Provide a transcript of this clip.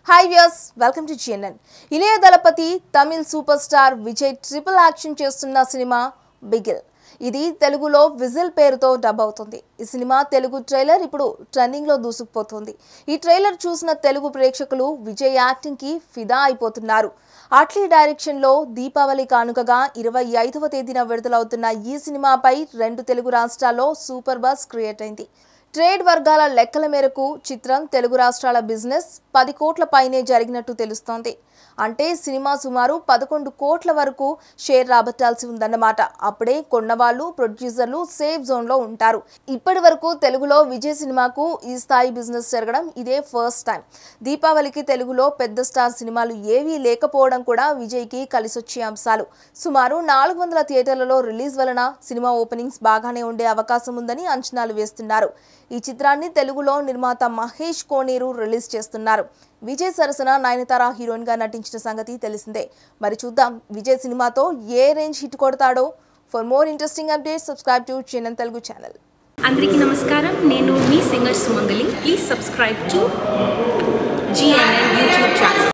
hi views welcome to GNN Ilaya Thalapathy Tamil super star Vijay triple action చేస్తున్న cinema Bigil ఇది తెలుగులో whistle పేరుతో డబ్ అవుతుంది ఈ సినిమా తెలుగు ట్రైలర్ ఇప్పుడు ట్రెండింగ్ లో దూసుకుపోతుంది ఈ ట్రైలర్ చూసిన తెలుగు ప్రేక్షకులు విజయ్ యాక్టింగ్ కి ఫిదా అయిపోతున్నారు అట్లీ డైరెక్షన్ లో దీపావళి కానుకగా ఇరవై ఐదవ తేదీన విడుదలవుతున్న ఈ సినిమాపై రెండు తెలుగు రాష్ట్రాల్లో సూపర్ బస్ క్రియేట్ అయింది ట్రేడ్ వర్గాల లెక్కల మేరకు చిత్రం తెలుగు రాష్ట్రాల బిజినెస్ పది కోట్ల పైనే జరిగినట్టు తెలుస్తోంది అంటే సినిమా సుమారు పదకొండు కోట్ల వరకు షేర్ రాబట్టాల్సి ఉందన్నమాట అప్పుడే కొన్నవాళ్ళు ప్రొడ్యూసర్లు సేఫ్ జోన్లో ఉంటారు ఇప్పటి వరకు తెలుగులో విజయ్ సినిమాకు ఈ స్థాయి బిజినెస్ జరగడం ఇదే ఫస్ట్ టైం దీపావళికి తెలుగులో పెద్ద స్టార్ సినిమాలు ఏవీ లేకపోవడం కూడా విజయ్కి కలిసొచ్చే అంశాలు సుమారు నాలుగు వందల థియేటర్లలో రిలీజ్ వలన సినిమా ఓపెనింగ్స్ బాగానే ఉండే అవకాశం ఉందని అంచనాలు వేస్తున్నారు ఈ చిత్రాన్ని తెలుగులో నిర్మాత మహేష్ కోనేరు రిలీజ్ చేస్తున్నారు విజయ్ సరసన నయనతార హీరోయిన్ గా నటించిన సంగతి తెలిసిందే మరి చూద్దాం విజయ్ సినిమాతో ఏ రేంజ్ హిట్ కొడతాడో for more interesting updates subscribe to Chinnan Telugu channel అందరికీ నమస్కారం నేను మీ singer Sumangali please subscribe to GNN YouTube channel